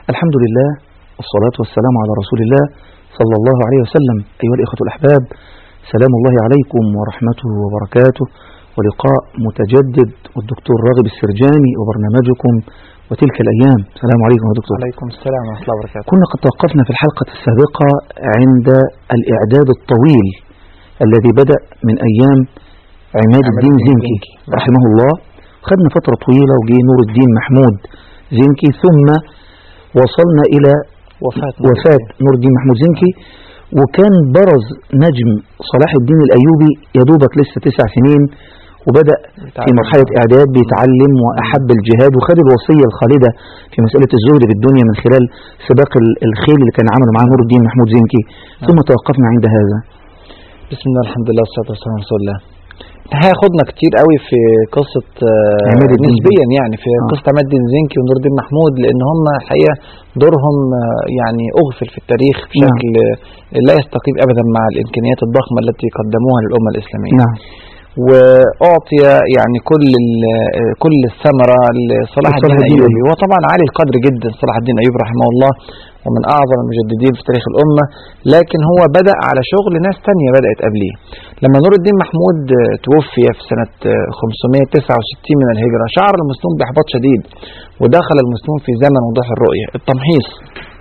الحمد لله والصلاة والسلام على رسول الله صلى الله عليه وسلم أيها الإخوة الأحباب سلام الله عليكم ورحمته وبركاته ولقاء متجدد والدكتور راغب السرجاني وبرنامجكم وتلك الأيام السلام عليكم يا دكتور عليكم السلام ورحمة الله وبركاته كنا قد توقفنا في الحلقة السابقة عند الإعداد الطويل الذي بدأ من أيام عماد الدين زنكي رحمه الله خدنا فترة طويلة وجي نور الدين محمود زنكي ثم وصلنا إلى وفاة وفاة نور الدين محمود زنكي وكان برز نجم صلاح الدين الأيوبي يدوبك لسه تسع سنين وبدأ في مرحلة إعداد بيتعلم وأحب الجهاد وخد الوصية الخالدة في مسألة الزهد بالدنيا من خلال سباق ال- الخيل اللي كان عمله مع نور الدين محمود زنكي ثم توقفنا عند هذا بسم الله الحمد لله والصلاة والسلام على رسول الله هياخدنا كتير قوي في قصة آه، عماد الدين نسبيا يعني في آه. قصة عماد الدين زنكي ونور الدين محمود لأن هم الحقيقة دورهم آه، يعني أغفل في التاريخ بشكل آه، لا يستقيم أبدا مع الإمكانيات الضخمة التي قدموها للأمة الإسلامية نعم وأعطي يعني كل ال- آه، كل الثمرة لصلاح صلاح الدين الدين الأيوبي أيوبي. هو طبعا عالي القدر جدا صلاح الدين الأيوبي رحمه الله ومن أعظم المجددين في تاريخ الأمة لكن هو بدأ على شغل ناس تانية بدأت قبليه لما نور الدين محمود آه، توفي في سنة آه، 569 من الهجرة شعر المسلمون بإحباط شديد ودخل المسلمون في زمن وضوح الرؤية التمحيص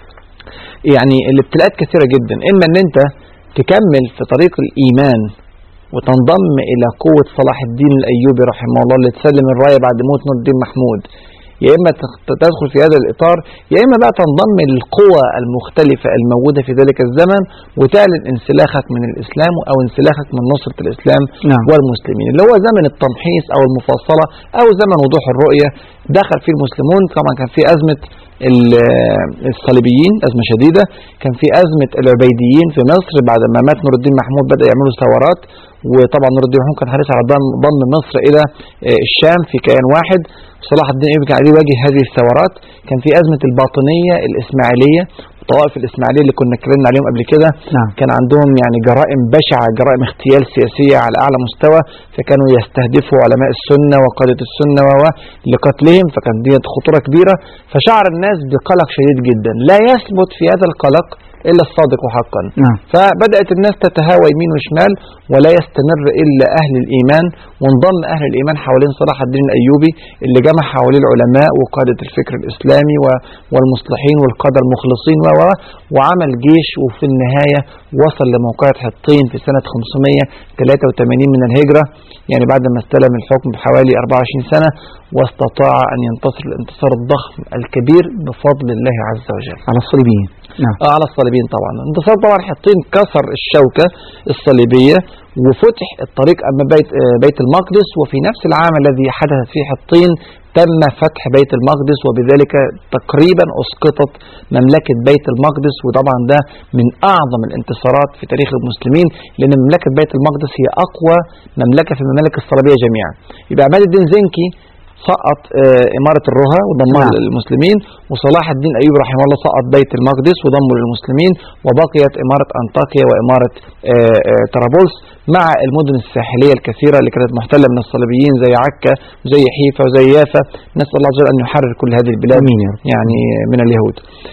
يعني الابتلاءات كثيرة جدا إما أن أنت تكمل في طريق الإيمان وتنضم إلى قوة صلاح الدين الأيوبي رحمه الله اللي تسلم الراية بعد موت نور الدين محمود يا إما تخ- تدخل في هذا الإطار يا إما بقى تنضم للقوى المختلفة الموجودة في ذلك الزمن وتعلن انسلاخك من الإسلام أو انسلاخك من نصرة الإسلام نعم والمسلمين اللي هو زمن التمحيص أو المفاصلة أو زمن وضوح الرؤية دخل فيه المسلمون طبعا كان في أزمة ال- الصليبيين أزمة شديدة كان في أزمة العبيديين في مصر بعد ما مات نور الدين محمود بدأ يعملوا ثورات وطبعا نور الدين محمود كان حريص على ضم ضم مصر إلى آه، الشام في كيان واحد صلاح الدين الايوبي كان عليه يواجه هذه الثورات كان في أزمة الباطنية الإسماعيلية طوائف الإسماعيلية اللي كنا اتكلمنا عليهم قبل كده نعم كان عندهم يعني جرائم بشعة جرائم اغتيال سياسية على أعلى مستوى فكانوا يستهدفوا علماء السنة وقادة السنة و و لقتلهم فكان دي خطورة كبيرة فشعر الناس بقلق شديد جدا لا يثبت في هذا القلق إلا الصادق حقا نعم فبدأت الناس تتهاوى يمين وشمال ولا يستمر إلا أهل الإيمان وانضم أهل الإيمان حوالين صلاح الدين الأيوبي اللي جمع حواليه العلماء وقادة الفكر الإسلامي و- والمصلحين والقادة المخلصين و و- وعمل جيش وفي النهاية وصل لموقعة حطين في سنة 583 من الهجرة يعني بعد ما استلم الحكم بحوالي 24 سنة واستطاع أن ينتصر الانتصار الضخم الكبير بفضل الله عز وجل على الصليبيين نعم آه على الصليبيين طبعا انتصار طبعا حطين كسر الشوكة الصليبية وفتح الطريق أمام بيت, آه بيت المقدس وفي نفس العام الذي حدث فيه حطين تم فتح بيت المقدس وبذلك تقريبا أسقطت مملكة بيت المقدس وطبعا ده من أعظم الانتصارات في تاريخ المسلمين لأن مملكة بيت المقدس هي أقوى مملكة في الممالك الصليبية جميعا يبقى عماد الدين زنكي سقط آه، إمارة الرها وضمها نعم. للمسلمين وصلاح الدين أيوب رحمه الله سقط بيت المقدس وضمه للمسلمين وبقيت إمارة أنطاكيا وإمارة آه، آه، طرابلس مع المدن الساحلية الكثيرة اللي كانت محتلة من الصليبيين زي عكا وزي حيفا وزي يافا نسأل الله عز وجل أن يحرر كل هذه البلاد آمين يا رب. يعني من اليهود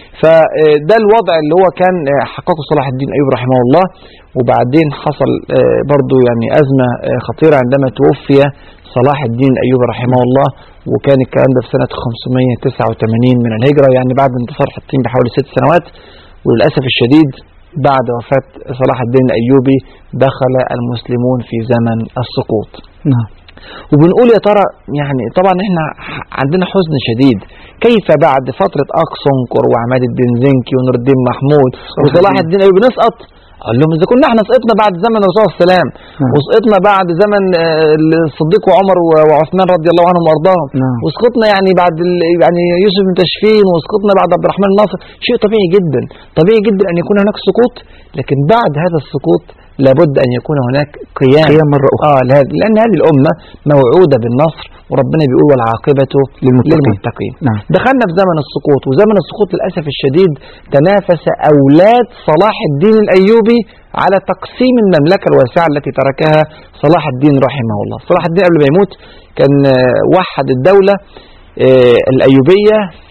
فده الوضع اللي هو كان آه، حققه صلاح الدين أيوب رحمه الله وبعدين حصل آه، برضو يعني أزمة آه، خطيرة عندما توفي صلاح الدين الأيوبي رحمه الله وكان الكلام ده في سنة 589 من الهجرة يعني بعد انتصار حطين بحوالي ست سنوات وللأسف الشديد بعد وفاة صلاح الدين الأيوبي دخل المسلمون في زمن السقوط نعم وبنقول يا ترى يعني طبعا احنا ح- عندنا حزن شديد كيف بعد فترة أقصنكر وعماد الدين زنكي ونور الدين محمود وصلاح الدين أيوبي نسقط قال لهم إذا كنا احنا سقطنا بعد زمن الرسول صلى الله عليه وسلم نعم. وسقطنا بعد زمن آه، الصديق وعمر و- وعثمان رضي الله عنهم وارضاهم نعم وسقطنا يعني بعد ال- يعني يوسف بن تشفين وسقطنا بعد عبد الرحمن الناصر شيء طبيعي جدا طبيعي جدا ان يكون هناك سقوط لكن بعد هذا السقوط لابد ان يكون هناك قيام قيام مرة أخرى اه لهذه- لان هذه الامه موعوده بالنصر وربنا بيقول والعاقبه للمتقين. للمتقين نعم دخلنا في زمن السقوط وزمن السقوط للأسف الشديد تنافس أولاد صلاح الدين الأيوبي على تقسيم المملكة الواسعة التي تركها صلاح الدين رحمه الله صلاح الدين قبل ما يموت كان آه، وحد الدولة آه، الأيوبية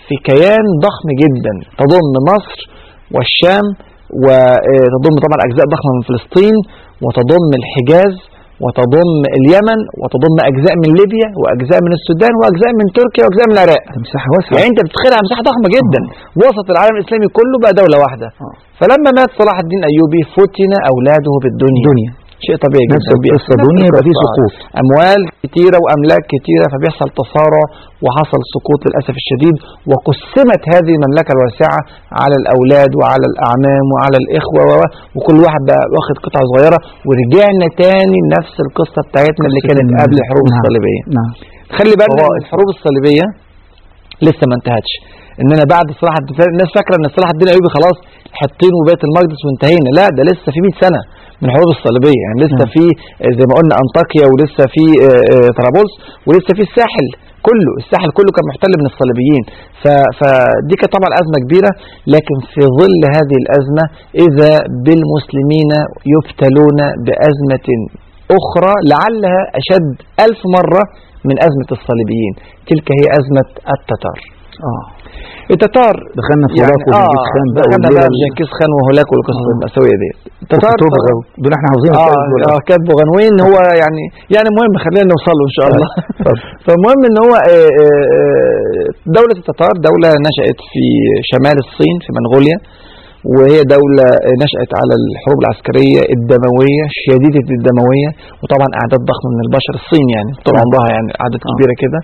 في كيان ضخم جدا تضم مصر والشام وتضم طبعا أجزاء ضخمة من فلسطين وتضم الحجاز وتضم اليمن وتضم أجزاء من ليبيا وأجزاء من السودان وأجزاء من تركيا وأجزاء من العراق ده مساحة واسعة يعني أنت بتتخيل على مساحة ضخمة جدا وسط العالم الإسلامي كله بقى دولة واحدة آه. فلما مات صلاح الدين أيوبي فتن أولاده بالدنيا دنيا شيء طبيعي نفس جدا بيحصل. القصة نفس دنيا يبقى في القصة. سقوط أموال كتيرة وأملاك كتيرة فبيحصل تصارع وحصل سقوط للأسف الشديد وقسمت هذه المملكة الواسعة على الأولاد وعلى الأعمام وعلى الإخوة و- وكل واحد بقى واخد قطعة صغيرة ورجعنا تاني لنفس القصة بتاعتنا اللي كانت قصة قبل الحروب نعم. الصليبية نعم خلي بالنا طوائف. ان الحروب الصليبيه لسه ما انتهتش اننا بعد صلاح الدين الناس فاكره ان صلاح الدين الايوبي خلاص حطين وبيت المقدس وانتهينا لا ده لسه في 100 سنه من الحروب الصليبيه يعني لسه نعم. في آه، زي ما قلنا انطاكيا ولسه في آه، آه، طرابلس ولسه في الساحل كله الساحل كله كان محتل من الصليبيين ف- فدي كانت طبعا ازمه كبيره لكن في ظل هذه الازمه اذا بالمسلمين يبتلون بازمه أخرى لعلها أشد ألف مرة من أزمة الصليبيين تلك هي أزمة التتار اه التتار دخلنا في يعني هولاك وجنكيز خان بقى دخلنا والليلة بقى ال- في جنكيز خان وهولاك والقصة آه. المأساوية دي التتار وكتوبغا دول احنا حافظينها اه كويس دول. اه كاتبه غنوين هو يعني يعني مهم خلينا نوصل له ان شاء الله اتفضل. فالمهم ان هو آه، آه، آه، دولة التتار دولة نشأت في شمال الصين في منغوليا وهي دولة نشأت على الحروب العسكرية الدموية شديدة الدموية وطبعا أعداد ضخمة من البشر الصين يعني طول نعم. عمرها يعني أعداد آه. كبيرة كده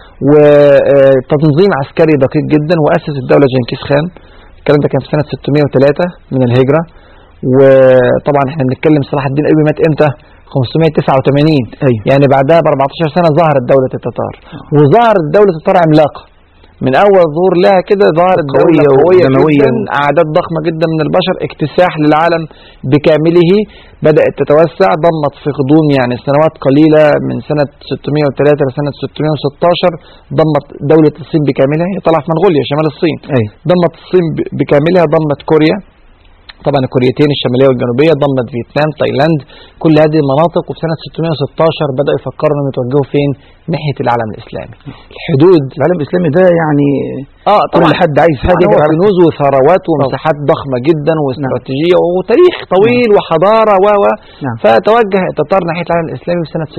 وتنظيم عسكري دقيق جدا وأسس الدولة جنكيز خان الكلام ده كان في سنة 603 من الهجرة وطبعا احنا بنتكلم صلاح الدين الايوبي مات امتى 589 ايوه يعني بعدها ب 14 سنه ظهرت دوله التتار وظهرت دوله التتار عملاقه من اول ظهور لها كده ظهرت دوله قوية قويه ودموية. جدا اعداد ضخمه جدا من البشر اكتساح للعالم بكامله بدات تتوسع ضمت في غضون يعني سنوات قليله من سنه 603 لسنه 616 ضمت دوله الصين بكاملها هي طالعه في منغوليا شمال الصين ايوه ضمت الصين ب- بكاملها ضمت كوريا طبعا الكوريتين الشماليه والجنوبيه ضمت فيتنام تايلاند كل هذه المناطق وفي سنه 616 بداوا يفكروا انهم يتوجهوا فين ناحيه العالم الاسلامي الحدود العالم الاسلامي ده يعني اه كل حد عايز حاجه حاجه يجي على كنوز وثروات ومساحات ضخمه جدا واستراتيجيه وتاريخ طويل وحضاره و و نعم. فتوجه التتار ناحيه العالم الاسلامي في سنه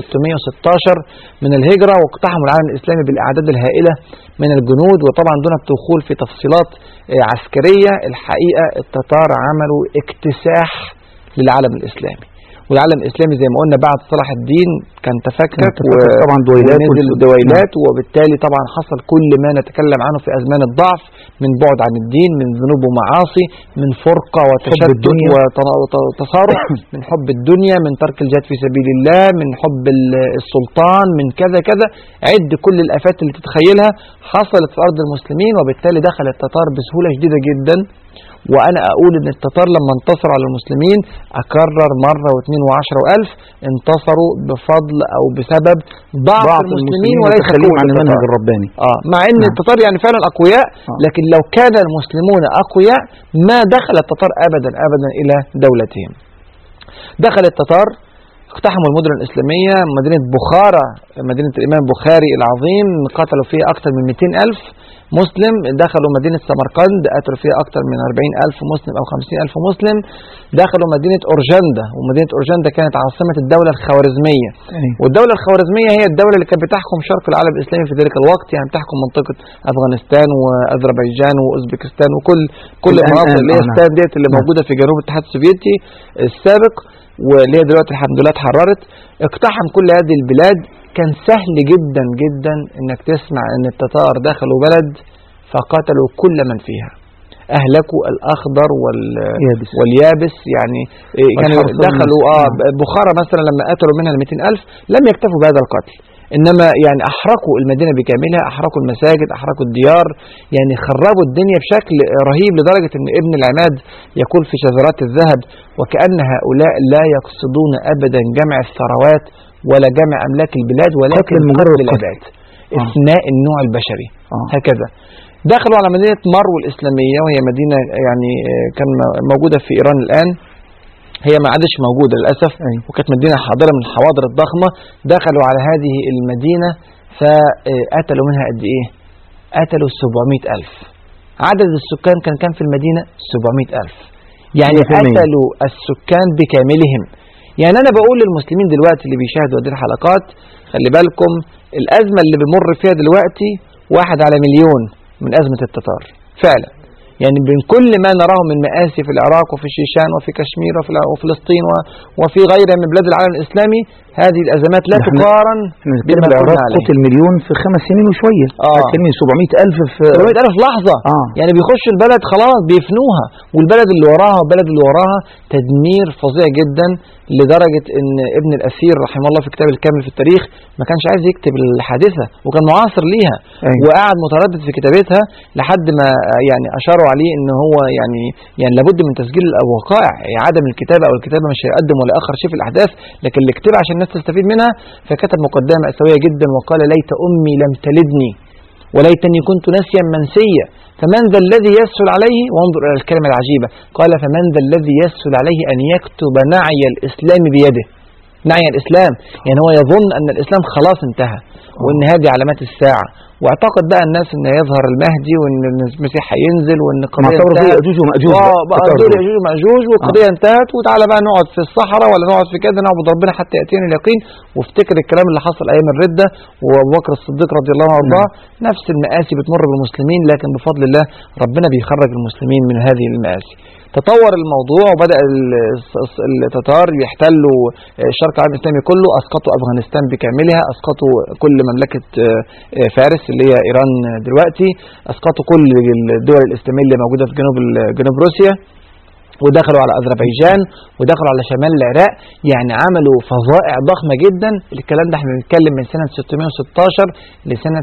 616 من الهجره واقتحموا العالم الاسلامي بالاعداد الهائله من الجنود وطبعا دون الدخول في تفصيلات آه، عسكريه الحقيقه التتار عملوا اكتساح للعالم الاسلامي والعالم الاسلامي زي ما قلنا بعد صلاح الدين كان تفكك كان تفكك طبعا دويلات ونزل والسود- دويلات وبالتالي طبعا حصل كل ما نتكلم عنه في ازمان الضعف من بعد عن الدين من ذنوب ومعاصي من فرقه وتشتت الدنيا. وت- وت- وتصارع من حب الدنيا من ترك الجهاد في سبيل الله من حب ال- السلطان من كذا كذا عد كل الافات اللي تتخيلها حصلت في ارض المسلمين وبالتالي دخل التتار بسهوله شديده جدا وانا اقول ان التتار لما انتصروا على المسلمين اكرر مره واثنين وعشرة والف انتصروا بفضل او بسبب ضعف, ضعف المسلمين وليس متخلين قوة عن المنهج التتار. الرباني اه مع ان نعم. التتار يعني فعلا اقوياء آه. لكن لو كان المسلمون اقوياء ما دخل التتار ابدا ابدا الى دولتهم دخل التتار اقتحموا المدن الإسلامية مدينة بخارى مدينة الإمام بخاري العظيم قتلوا فيها أكثر من 200 ألف مسلم دخلوا مدينة سمرقند قتلوا فيها أكثر من 40 ألف مسلم أو 50 ألف مسلم دخلوا مدينة أورجندا ومدينة أورجندا كانت عاصمة الدولة الخوارزمية أيوة. والدولة الخوارزمية هي الدولة اللي كانت بتحكم شرق العالم الإسلامي في ذلك الوقت يعني بتحكم منطقة أفغانستان وأذربيجان وأوزبكستان وكل كل الآن- المناطق الآن، اللي هي آه، نعم. ستان ديت اللي نعم. موجودة في جنوب الاتحاد السوفيتي السابق واللي هي دلوقتي الحمد لله اتحررت اقتحم كل هذه البلاد كان سهل جدا جدا انك تسمع ان التتار دخلوا بلد فقتلوا كل من فيها اهلكوا الاخضر وال يابس. واليابس يعني إيه، كانوا والحرث دخلوا اه والمسك. بخارى مثلا لما قتلوا منها ال 200 الف لم يكتفوا بهذا القتل انما يعني احرقوا المدينه بكاملها احرقوا المساجد احرقوا الديار يعني خربوا الدنيا بشكل رهيب لدرجه ان ابن العماد يقول في شذرات الذهب وكان هؤلاء لا يقصدون ابدا جمع الثروات ولا جمع املاك البلاد ولكن قتل لمجرد قتل قتل. العباد آه. افناء النوع البشري آه. هكذا دخلوا على مدينة مرو الإسلامية وهي مدينة يعني آه، كان موجودة في إيران الآن هي ما عادش موجودة للأسف أيوة. وكانت مدينة حاضرة من الحواضر الضخمة دخلوا على هذه المدينة فقتلوا منها قد إيه قتلوا 700 ألف عدد السكان كان كام في المدينة 700 ألف يعني 100%. قتلوا السكان بكاملهم يعني أنا بقول للمسلمين دلوقتي اللي بيشاهدوا هذه الحلقات خلي بالكم الأزمة اللي بمر فيها دلوقتي واحد على مليون من أزمة التتار فعلا يعني بين كل ما نراه من مآسي في العراق وفي الشيشان وفي كشمير وفي الع- وفلسطين و- وفي غيرها من بلاد العالم الإسلامي هذه الأزمات لا نحن- تقارن احنا بنتكلم بما كنا العراق عليه. قتل مليون في خمس سنين وشوية آه. بنتكلم 700 ألف في 700 ألف لحظة آه. يعني بيخشوا البلد خلاص بيفنوها والبلد اللي وراها والبلد اللي وراها تدمير فظيع جدا لدرجة ان ابن الأثير رحمه الله في كتاب الكامل في التاريخ ما كانش عايز يكتب الحادثة وكان معاصر ليها أيوة. وقاعد متردد في كتابتها لحد ما يعني أشاروا عليه ان هو يعني يعني لابد من تسجيل الوقائع يعني عدم الكتابة أو الكتابة مش هيقدم ولا يأخر شيء في الأحداث لكن اللي كتبها عشان الناس تستفيد منها فكتب مقدمة مأساوية جدا وقال ليت أمي لم تلدني وليتني كنت نسيا منسيا فمن ذا الذي يسهل عليه وانظر إلى الكلمة العجيبة قال فمن ذا الذي يسهل عليه أن يكتب نعي الإسلام بيده نعي الإسلام يعني هو يظن أن الإسلام خلاص انتهى وأن هذه علامات الساعة واعتقد بقى الناس أن يظهر المهدي وأن المسيح هينزل وأن القضية معتبر فيه انتهت يأجوج ومأجوج اه بقى. بقى افتكروا. دول يأجوج ومأجوج والقضية انتهت وتعالى بقى نقعد في الصحراء ولا نقعد في كذا نعبد ربنا حتى يأتينا اليقين وافتكر الكلام اللي حصل أيام الردة وأبو بكر الصديق رضي الله عنه وارضاه نفس المآسي بتمر بالمسلمين لكن بفضل الله ربنا بيخرج المسلمين من هذه المآسي تطور الموضوع وبدأ ال- الس- التتار يحتلوا الشرق العالم الإسلامي كله أسقطوا أفغانستان بكاملها أسقطوا كل مملكة آه، آه، فارس اللي هي إيران دلوقتي أسقطوا كل الدول الإسلامية اللي موجودة في جنوب ال- جنوب روسيا ودخلوا على أذربيجان ودخلوا على شمال العراق يعني عملوا فظائع ضخمة جدا الكلام ده احنا بنتكلم من سنة 616 لسنة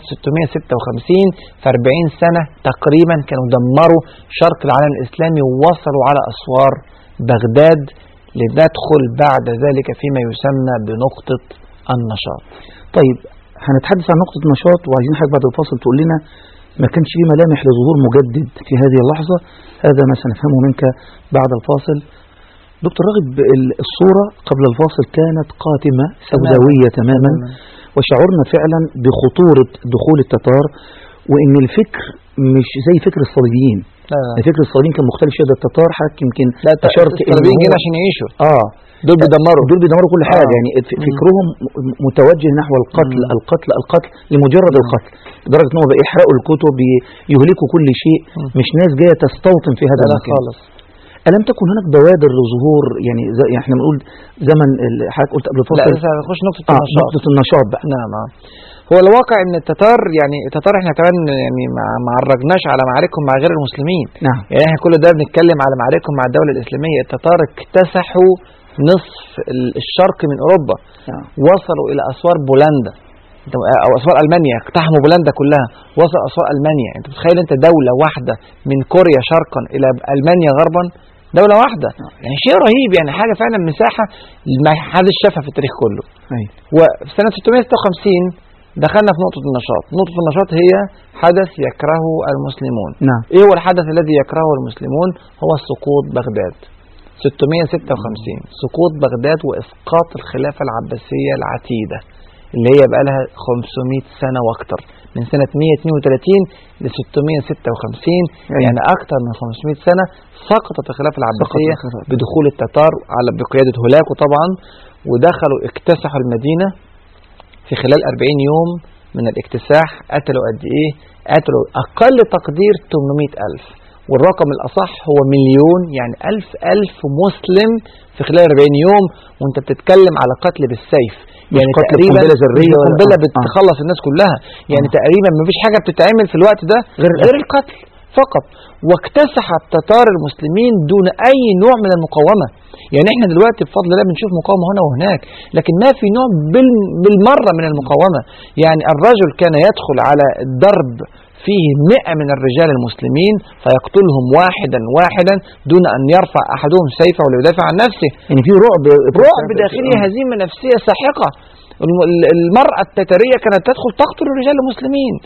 656 في 40 سنة تقريبا كانوا دمروا شرق العالم الإسلامي ووصلوا على أسوار بغداد لندخل بعد ذلك فيما يسمى بنقطة النشاط طيب هنتحدث عن نقطة نشاط وعايزين حضرتك بعد الفاصل تقول لنا ما كانش فيه ملامح لظهور مجدد في هذه اللحظة هذا ما سنفهمه منك بعد الفاصل دكتور راغب ال- الصورة قبل الفاصل كانت قاتمة سوداوية تماما وشعرنا فعلا بخطورة دخول التتار وإن الفكر مش زي فكر الصليبيين فكر الصليبيين كان مختلف شوية ده التتار حضرتك يمكن لا أشرت إن الصليبيين هو- جايين عشان يعيشوا آه دول بيدمروا دول بيدمروا كل حاجة آه. يعني ف- مم. فكرهم م- متوجه نحو القتل مم. القتل القتل لمجرد القتل لدرجة ان هو بقى يحرقوا الكتب ي- يهلكوا كل شيء مم. مش ناس جاية تستوطن في هذا لا لا المكان خالص ألم تكن هناك بوادر لظهور يعني زي يعني احنا بنقول زمن ال- حضرتك قلت قبل لا الفاصل لسه هنخش نقطة آه النشاط نقطة النشاط بقى نعم آه. هو الواقع ان التتار يعني التتار احنا كمان يعني ما ما عرجناش على معاركهم مع غير المسلمين نعم يعني احنا كل ده بنتكلم على معاركهم مع الدولة الإسلامية التتار اكتسحوا نصف ال- الشرق من أوروبا نعم وصلوا إلى أسوار بولندا أنت- أو أسوار ألمانيا اقتحموا بولندا كلها وصل أسوار ألمانيا أنت متخيل أنت دولة واحدة من كوريا شرقا إلى ألمانيا غربا دولة واحدة يعني شيء رهيب يعني حاجة فعلا مساحة ما حدش شافها في التاريخ كله أيوة. وفي سنة 656 دخلنا في نقطة النشاط نقطة النشاط هي حدث يكرهه المسلمون نعم ايه هو الحدث الذي يكرهه المسلمون هو سقوط بغداد 656 سقوط بغداد واسقاط الخلافة العباسية العتيدة اللي هي بقى لها 500 سنة واكتر من سنة 132 ل 656 يعني اكتر من 500 سنة سقطت الخلافة العباسية سقطت الخلافة. بدخول التتار على بقيادة هولاكو طبعا ودخلوا اكتسحوا المدينة في خلال 40 يوم من الاكتساح قتلوا قد ايه قتلوا اقل تقدير 800 الف والرقم الاصح هو مليون يعني الف الف مسلم في خلال 40 يوم وانت بتتكلم على قتل بالسيف يعني قتل تقريبا قنبلة ذرية ولا- قنبله آه. بتخلص الناس كلها يعني آه. تقريبا ما فيش حاجه بتتعمل في الوقت ده غير غير القتل فقط واكتسح التتار المسلمين دون اي نوع من المقاومه يعني احنا دلوقتي بفضل الله بنشوف مقاومه هنا وهناك لكن ما في نوع بال- بالمره من المقاومه يعني الرجل كان يدخل على الدرب فيه مئة من الرجال المسلمين فيقتلهم واحدا واحدا دون أن يرفع أحدهم سيفه ولا يدافع عن نفسه يعني في رعب رعب داخلي هزيمة نفسية ساحقة الم- ال- المرأة التتارية كانت تدخل تقتل الرجال المسلمين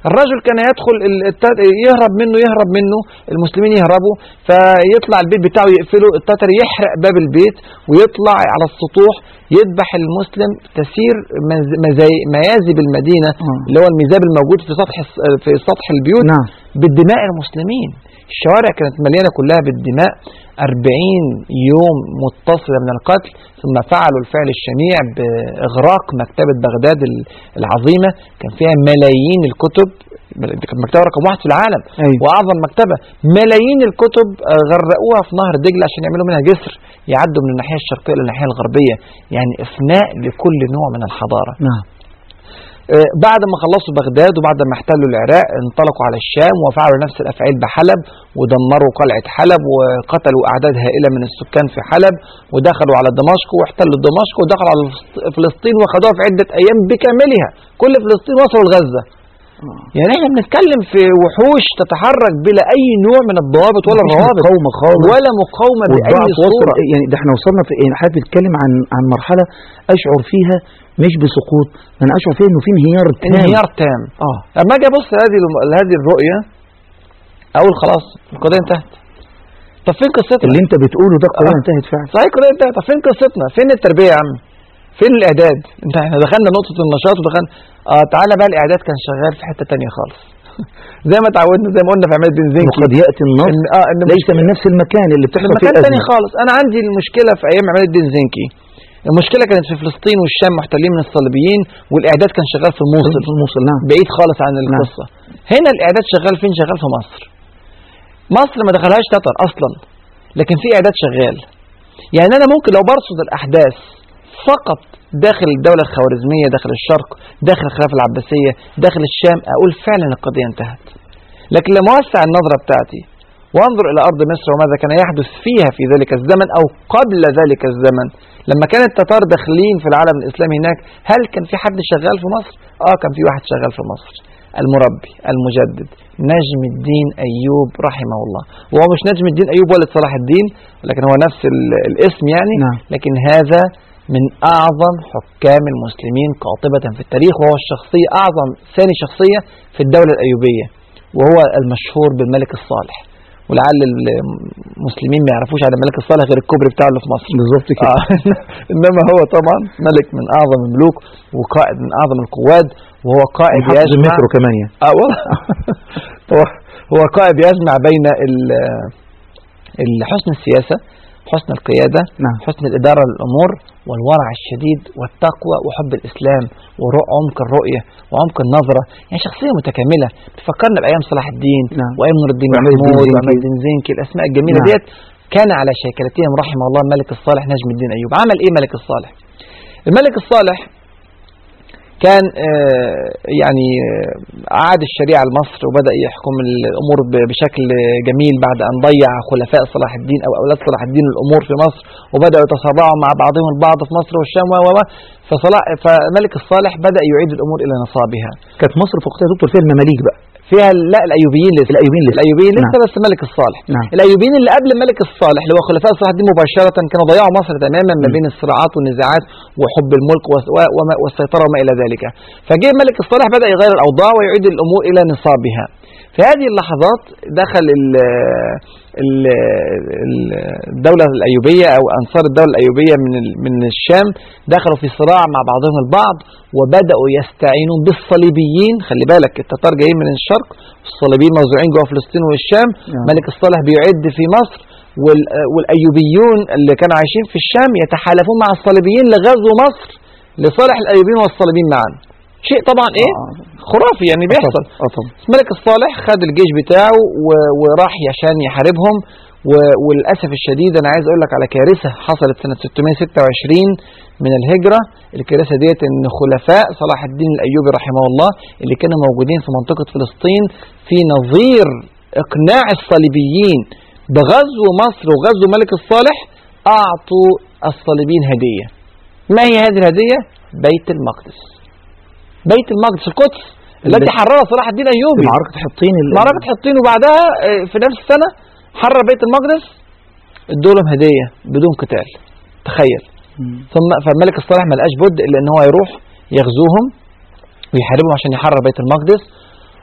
الرجل كان يدخل ال- الت- يهرب منه يهرب منه المسلمين يهربوا فيطلع البيت بتاعه يقفله التتر يحرق باب البيت ويطلع على السطوح يذبح المسلم تسير مز- مزاي- ميازب المدينة آه. اللي هو الميزاب الموجود في سطح الس- في سطح البيوت نعم بالدماء المسلمين الشوارع كانت مليانة كلها بالدماء أربعين يوم متصلة من القتل ثم فعلوا الفعل الشنيع بإغراق مكتبة بغداد ال- العظيمة كان فيها ملايين الكتب دي كانت مكتبة رقم واحد في العالم أيوة. وأعظم مكتبة ملايين الكتب آه، غرقوها في نهر دجلة عشان يعملوا منها جسر يعدوا من الناحية الشرقية للناحية الغربية يعني إفناء لكل نوع من الحضارة نعم آه، بعد ما خلصوا بغداد وبعد ما احتلوا العراق انطلقوا على الشام وفعلوا نفس الافعال بحلب ودمروا قلعه حلب وقتلوا اعداد هائله من السكان في حلب ودخلوا على دمشق واحتلوا دمشق ودخلوا على فلسط- فلسطين واخدوها في عده ايام بكاملها كل فلسطين وصلوا لغزه يعني احنا بنتكلم في وحوش تتحرك بلا اي نوع من الضوابط ولا مفيش الروابط مقاومة خالص ولا مقاومه باي والضعف وصل صوره يعني ده احنا وصلنا في يعني حضرتك بتتكلم عن عن مرحله اشعر فيها مش بسقوط انا اشعر فيها انه في انهيار تام انهيار تام اه لما اجي ابص لهذه هذه الرؤيه اقول خلاص القضيه انتهت طب فين قصتنا؟ اللي انت بتقوله ده قضيه آه. انتهت فعلا صحيح القضيه انتهت طب فين قصتنا؟ فين التربيه يا عم؟ فين الاعداد؟ انت احنا دخلنا نقطه النشاط ودخلنا اه تعالى بقى الاعداد كان شغال في حته تانية خالص زي ما تعودنا زي ما قلنا في عماد بن زنكي وقد ياتي النصر إن اه ان ليس من نفس المكان اللي في بتحصل فيه مكان تاني الازمه خالص انا عندي المشكله في ايام عماد الدين زنكي المشكله كانت في فلسطين والشام محتلين من الصليبيين والاعداد كان شغال في الموصل في الموصل نعم بعيد خالص عن القصة هنا الإعداد شغال فين شغال في مصر مصر ما دخلهاش تتر أصلا لكن في إعداد شغال يعني أنا ممكن لو برصد الأحداث فقط داخل الدولة الخوارزمية داخل الشرق داخل الخلافة العباسية داخل الشام أقول فعلا القضية انتهت لكن لما أوسع النظرة بتاعتي وانظر إلى أرض مصر وماذا كان يحدث فيها في ذلك الزمن أو قبل ذلك الزمن لما كان التتار داخلين في العالم الإسلامي هناك هل كان في حد شغال في مصر؟ آه كان في واحد شغال في مصر المربي المجدد نجم الدين أيوب رحمه الله وهو مش نجم الدين أيوب ولد صلاح الدين لكن هو نفس ال- الاسم يعني نعم. لكن هذا من أعظم حكام المسلمين قاطبة في التاريخ وهو الشخصية أعظم ثاني شخصية في الدولة الأيوبية وهو المشهور بالملك الصالح ولعل المسلمين ما يعرفوش عن الملك الصالح غير الكوبري بتاعه اللي في مصر بالظبط كده آه. انما هو طبعا ملك من اعظم الملوك وقائد من اعظم القواد وهو قائد محافظ يجمع المترو كمان يعني اه والله هو هو قائد يجمع بين ال- ال- حسن السياسه حسن القياده نعم حسن الاداره للامور والورع الشديد والتقوى وحب الاسلام وعمق الرؤيه وعمق النظره يعني شخصيه متكامله بتفكرنا بايام صلاح الدين نعم. وايام نور الدين وعماد الدين محمود زنكي. وعماد الدين زنكي الاسماء الجميله نعم. ديت كان على شاكلتهم رحمه الله الملك الصالح نجم الدين ايوب عمل ايه ملك الصالح الملك الصالح كان آه، يعني آه، أعاد الشريعة لمصر وبدأ يحكم الأمور ب- بشكل جميل بعد أن ضيع خلفاء صلاح الدين أو أولاد صلاح الدين الأمور في مصر وبدأوا يتصارعوا مع بعضهم البعض في مصر والشام و و- و. فصلاح فملك الصالح بدأ يعيد الأمور إلى نصابها كانت مصر في وقتها دكتور فيها المماليك بقى فيها لا الأيوبيين لسه الايوبيين لسه الأيوبيين لسه نعم. بس ملك الصالح نعم الأيوبيين اللي قبل الملك الصالح اللي هو خلفاء صلاح الدين مباشرة كانوا ضيعوا مصر تماما ما م. بين الصراعات والنزاعات وحب الملك وس- و- وما- والسيطرة وما إلى ذلك فجاء الملك الصالح بدأ يغير الأوضاع ويعيد الأمور إلى نصابها في هذه اللحظات دخل ال ال ال- الدولة الأيوبية أو أنصار الدولة الأيوبية من ال- من الشام دخلوا في صراع مع بعضهم البعض وبدأوا يستعينون بالصليبيين خلي بالك التتار جايين من الشرق والصليبيين موزوعين جوه فلسطين والشام نعم. ملك الصالح بيعد في مصر وال- والأيوبيون اللي كانوا عايشين في الشام يتحالفون مع الصليبيين لغزو مصر لصالح الأيوبيين والصليبيين معا شيء طبعا ايه آه. خرافي يعني بيحصل اه طبعا الملك الصالح خد الجيش بتاعه و- وراح عشان يحاربهم و- وللاسف الشديد انا عايز اقول لك على كارثه حصلت سنه 626 من الهجره الكارثه ديت ان خلفاء صلاح الدين الايوبي رحمه الله اللي كانوا موجودين في منطقه فلسطين في نظير اقناع الصليبيين بغزو مصر وغزو ملك الصالح اعطوا الصليبيين هديه ما هي هذه الهديه بيت المقدس بيت المقدس القدس التي اللي- حررها صلاح الدين الايوبي معركة حطين ال- معركة حطين وبعدها آه، في نفس السنة حرر بيت المقدس ادوا لهم هدية بدون قتال تخيل مم. ثم فالملك الصالح ما لقاش بد الا ان هو يروح يغزوهم ويحاربهم عشان يحرر بيت المقدس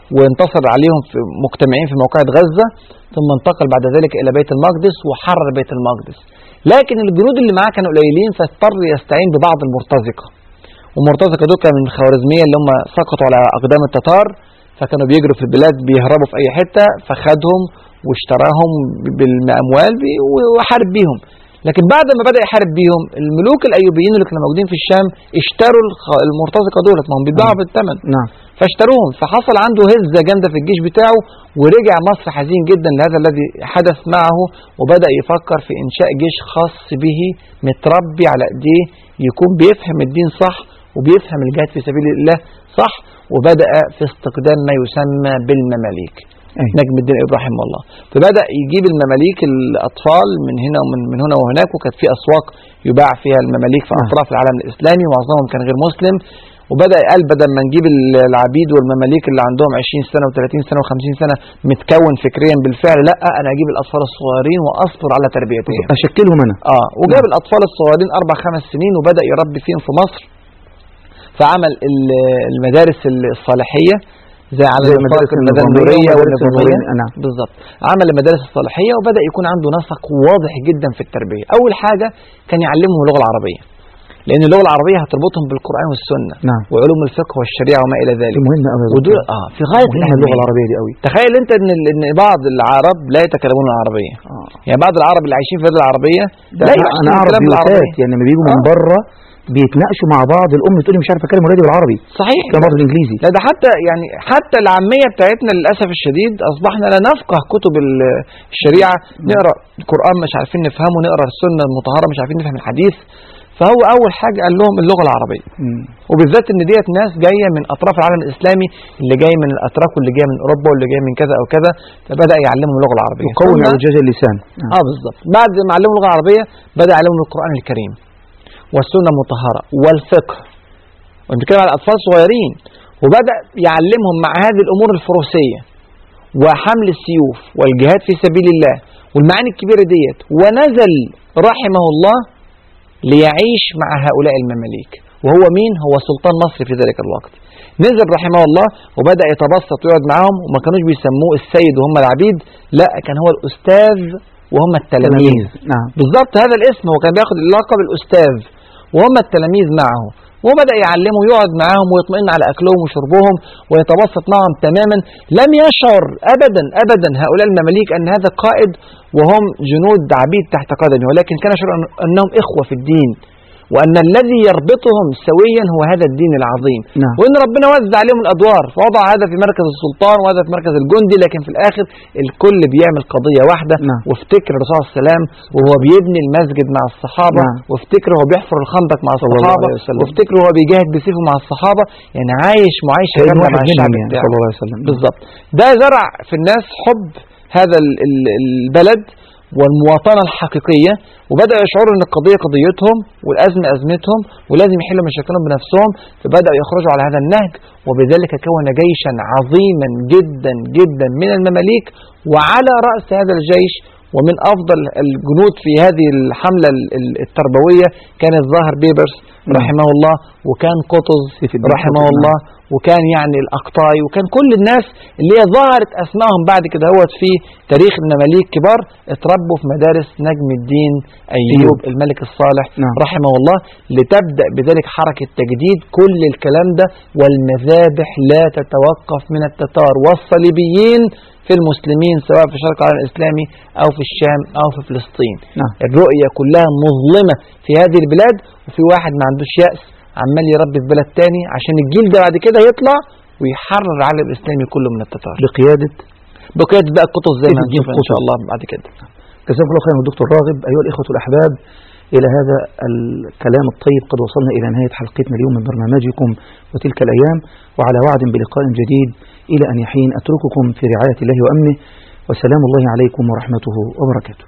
وانتصر عليهم في مجتمعين في موقعة غزة ثم انتقل بعد ذلك إلى بيت المقدس وحرر بيت المقدس لكن الجنود اللي معاه كانوا قليلين فاضطر يستعين ببعض المرتزقة والمرتزقة دول كانوا من الخوارزمية اللي هم سقطوا على أقدام التتار فكانوا بيجروا في البلاد بيهربوا في أي حتة فخدهم واشتراهم بالأموال بي- وحارب بيهم لكن بعد ما بدأ يحارب بيهم الملوك الأيوبيين اللي كانوا موجودين في الشام اشتروا الخ- المرتزقة دولت ما هم بيتباعوا بالثمن نعم فاشتروهم فحصل عنده هزة جامدة في الجيش بتاعه ورجع مصر حزين جدا لهذا الذي حدث معه وبدأ يفكر في إنشاء جيش خاص به متربي على إيديه يكون بيفهم الدين صح وبيفهم الجهاد في سبيل الله صح وبدأ في استخدام ما يسمى بالمماليك أي. نجم الدين ابراهيم الله فبدا يجيب المماليك الاطفال من هنا ومن من هنا وهناك وكانت في اسواق يباع فيها المماليك في نعم. اطراف العالم الاسلامي معظمهم كان غير مسلم وبدا قال بدل ما نجيب ال- العبيد والمماليك اللي عندهم 20 سنه و30 سنه و50 سنه متكون فكريا بالفعل لا انا اجيب الاطفال الصغيرين واصبر على تربيتهم أشكلهم أنا اه وجاب الاطفال الصغيرين اربع خمس سنين وبدا يربي فيهم في مصر فعمل ال- المدارس الصالحيه زي على زي نطاق المدارس المدارس النظامية النوريه والمدارس والنظاميه النورية، نعم. بالظبط عمل المدارس الصالحيه وبدا يكون عنده نسق واضح جدا في التربيه اول حاجه كان يعلمهم اللغه العربيه لان اللغه العربيه هتربطهم بالقران والسنه نعم. وعلوم الفقه والشريعه وما الى ذلك دي مهمة أوي يا ودول دكتور. اه في غايه مهمة الأهمية. اللغة العربية دي قوي تخيل انت ان ال- ان بعض العرب لا يتكلمون العربيه آه. يعني بعض العرب اللي عايشين في البلاد العربيه ده لا أنا- يحسنوا أنا أعرف الكلام بالعربيه بيوتات يعني لما بيجوا من آه. بره بيتناقشوا مع بعض الأم تقول لي مش عارف أتكلم ولادي بالعربي صحيح كلام برضه بالإنجليزي لا ده حتى يعني حتى العامية بتاعتنا للأسف الشديد أصبحنا لا نفقه كتب ال- الشريعة نقرأ القرآن مش عارفين نفهمه نقرأ السنة المطهرة مش عارفين نفهم الحديث فهو أول حاجة قال لهم اللغة العربية مم. وبالذات إن ديت ناس جاية من أطراف العالم الإسلامي اللي جاي من الأتراك واللي جاي من أوروبا واللي جاي من كذا أو كذا فبدأ يعلمهم اللغة العربية يقوي ثم- اعوجاج اللسان نعم. اه بالظبط بعد ما علمهم اللغه العربيه بدا يعلمهم القران الكريم والسنه المطهره والفقه ونتكلم على اطفال صغيرين وبدا يعلمهم مع هذه الامور الفروسيه وحمل السيوف والجهاد في سبيل الله والمعاني الكبيره ديت ونزل رحمه الله ليعيش مع هؤلاء المماليك وهو مين هو سلطان مصر في ذلك الوقت نزل رحمه الله وبدا يتبسط ويقعد معاهم وما كانوش بيسموه السيد وهم العبيد لا كان هو الاستاذ وهم التلاميذ نعم بالظبط هذا الاسم هو كان بياخد اللقب الاستاذ وهم التلاميذ معه وبدا يعلمه يقعد معاهم ويطمئن على اكلهم وشربهم ويتبسط معهم تماما لم يشعر ابدا ابدا هؤلاء المماليك ان هذا قائد وهم جنود عبيد تحت قدمه ولكن كان يشعر أن- انهم اخوه في الدين وان الذي يربطهم سويا هو هذا الدين العظيم نعم. وان ربنا وزع عليهم الادوار فوضع هذا في مركز السلطان وهذا في مركز الجندي لكن في الاخر الكل بيعمل قضيه واحده نعم. وافتكر الرسول صلى الله عليه وسلم وهو بيبني المسجد مع الصحابه نعم. وافتكر هو بيحفر الخندق مع صلى الله الصحابه عليه وسلم. وافتكر هو بيجاهد بسيفه مع الصحابه يعني عايش معايشه كأنه كامله واحد مع الشعب منهم يعني بتاعه صلى الله عليه وسلم بالظبط ده زرع في الناس حب هذا ال- ال- البلد والمواطنة الحقيقية وبدأوا يشعروا أن القضية قضيتهم والأزمة أزمتهم ولازم يحلوا مشاكلهم بنفسهم فبدأوا يخرجوا على هذا النهج وبذلك كون جيشا عظيما جدا جدا من المماليك وعلى رأس هذا الجيش ومن أفضل الجنود في هذه الحملة ال- ال- التربوية كان الظاهر بيبرس رحمه الله وكان قطز سيف الدين رحمه قطز، الله وكان يعني الأقطاي وكان كل الناس اللي هي ظهرت أسمائهم بعد كده هوت في تاريخ المماليك كبار اتربوا في مدارس نجم الدين أيوب الملك الصالح نعم. رحمه الله لتبدأ بذلك حركة تجديد كل الكلام ده والمذابح لا تتوقف من التتار والصليبيين في المسلمين سواء في شرق العالم الإسلامي أو في الشام أو في فلسطين نعم. الرؤية كلها مظلمة في هذه البلاد وفي واحد ما عندوش يأس عمال يربي في بلد تاني عشان الجيل ده بعد كده يطلع ويحرر العالم الإسلامي كله من التتار بقيادة بقيادة بقى القطز زي ما سيف الدين هنشوف إن شاء قطز. الله بعد كده جزاكم الله خيرا دكتور راغب أيها الإخوة الأحباب إلى هذا الكلام الطيب قد وصلنا إلى نهاية حلقتنا اليوم من برنامجكم وتلك الأيام وعلى وعد بلقاء جديد إلى أن يحين أترككم في رعاية الله وأمنه وسلام الله عليكم ورحمته وبركاته